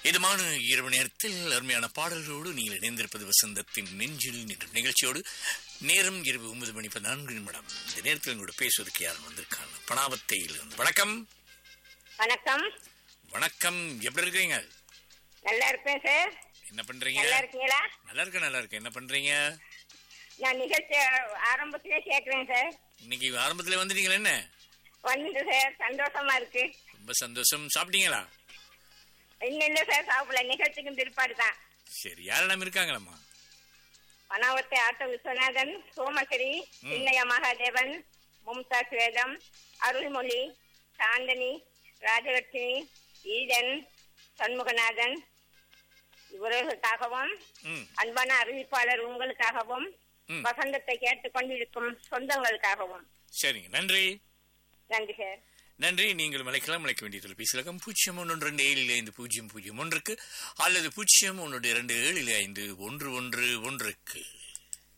இதமான இரவு நேரத்தில் அருமையான பாடல்களோடு நீங்கள் இணைந்திருப்பது வசந்தத்தின் நெஞ்சில் நின்ற நிகழ்ச்சியோடு நேரம் இரவு ஒன்பது மணி பதினான்கு நிமிடம் இந்த நேரத்தில் உங்களோட பேசுவதற்கு யாரும் வந்திருக்காங்க பணாவத்தையில் இருந்து வணக்கம் வணக்கம் வணக்கம் எப்படி இருக்கிறீங்க நல்லா இருப்பேன் சார் என்ன பண்றீங்க நல்லா இருக்கீங்களா நல்லா இருக்கேன் நல்லா இருக்கேன் என்ன பண்றீங்க நான் நிகழ்ச்சி ஆரம்பத்திலே கேட்கிறேன் சார் இன்னைக்கு ஆரம்பத்துல வந்துட்டீங்களா என்ன வந்துட்டு சார் சந்தோஷமா இருக்கு ரொம்ப சந்தோஷம் சாப்பிட்டீங்களா இன்னும் இல்ல சார் சாப்பிடல நிகழ்ச்சிக்கும் திருப்பாடு தான் சரி யாரெல்லாம் இருக்காங்களம்மா பனாவத்தை ஆட்ட விஸ்வநாதன் சோமஸ்ரீ சின்னைய மகாதேவன் மும்தாஸ் வேதம் அருள்மொழி சாந்தனி ராஜலட்சுமி ஈதன் சண்முகநாதன் இவர்களுக்காகவும் ம் அன்பான அறிவிப்பாளர் உங்களுக்காகவும் ம். வசந்தத்தை கேட்டுக் கொண்டிருக்கும் சொந்தங்களுக்காகவும் சரிங்க நன்றி நன்றி சார் நன்றி நீங்கள் அழைக்கலாம் அழைக்க வேண்டிய தொலைபேசி இலக்கம் பூஜ்ஜியம் ஒன்று ரெண்டு ஏழில் ஐந்து பூஜ்ஜியம் பூஜ்ஜியம் ஒன்றுக்கு அல்லது பூஜ்ஜியம் ஒன்று இரண்டு ஏழில் ஐந்து ஒன்று ஒன்று ஒன்றுக்கு